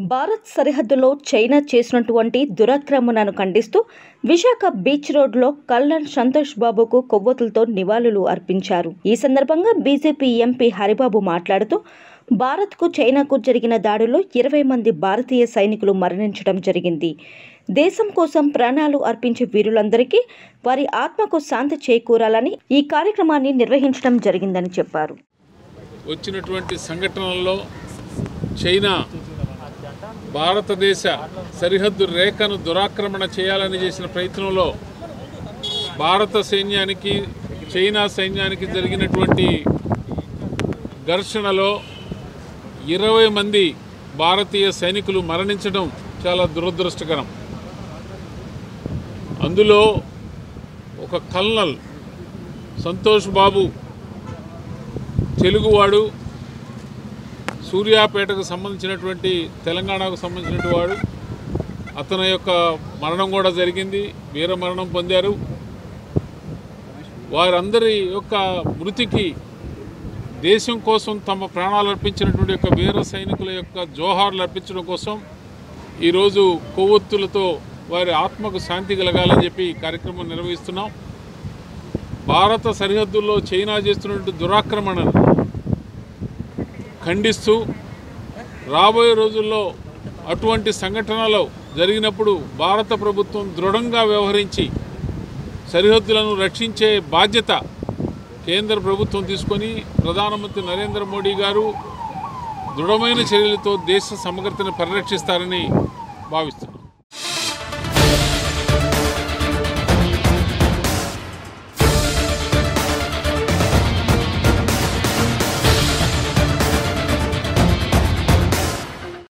భారత్ సరిహద్దులో చైనా చేసినటువంటి దురాక్రమణను ఖండిస్తూ విశాఖ బీచ్ రోడ్లో కల్నల్ సంతోష్ బాబుకు కొవ్వొతులతో నివాళులు అర్పించారు ఈ సందర్భంగా బీజేపీ ఎంపీ హరిబాబు మాట్లాడుతూ భారత్కు చైనాకు జరిగిన దాడిలో ఇరవై మంది భారతీయ సైనికులు మరణించడం జరిగింది దేశం కోసం ప్రాణాలు అర్పించే వీరులందరికీ వారి ఆత్మకు శాంతి చేకూరాలని ఈ కార్యక్రమాన్ని నిర్వహించడం జరిగిందని చెప్పారు వచ్చినటువంటి సంఘటనల్లో చైనా భారతదేశ సరిహద్దు రేఖను దురాక్రమణ చేయాలని చేసిన ప్రయత్నంలో భారత సైన్యానికి చైనా సైన్యానికి జరిగినటువంటి ఘర్షణలో ఇరవై మంది భారతీయ సైనికులు మరణించడం చాలా దురదృష్టకరం అందులో ఒక కల్నల్ సంతోష్ బాబు తెలుగువాడు సూర్యాపేటకు సంబంధించినటువంటి తెలంగాణకు సంబంధించినటువంటి వాడు అతని యొక్క మరణం కూడా జరిగింది వీర మరణం పొందారు వారందరి యొక్క మృతికి దేశం కోసం తమ ప్రాణాలు అర్పించినటువంటి యొక్క వీర సైనికుల యొక్క జోహార్లు అర్పించడం కోసం ఈరోజు కొవ్వొత్తులతో వారి ఆత్మకు శాంతి కలగాలని చెప్పి ఈ కార్యక్రమం నిర్వహిస్తున్నాం భారత సరిహద్దుల్లో చైనా చేస్తున్నటువంటి దురాక్రమణను ఖండిస్తూ రాబోయే రోజుల్లో అటువంటి సంఘటనలు జరిగినప్పుడు భారత ప్రభుత్వం దృఢంగా వ్యవహరించి సరిహద్దులను రక్షించే బాధ్యత కేంద్ర ప్రభుత్వం తీసుకొని ప్రధానమంత్రి నరేంద్ర మోడీ గారు దృఢమైన చర్యలతో దేశ సమగ్రతను పరిరక్షిస్తారని భావిస్తున్నాం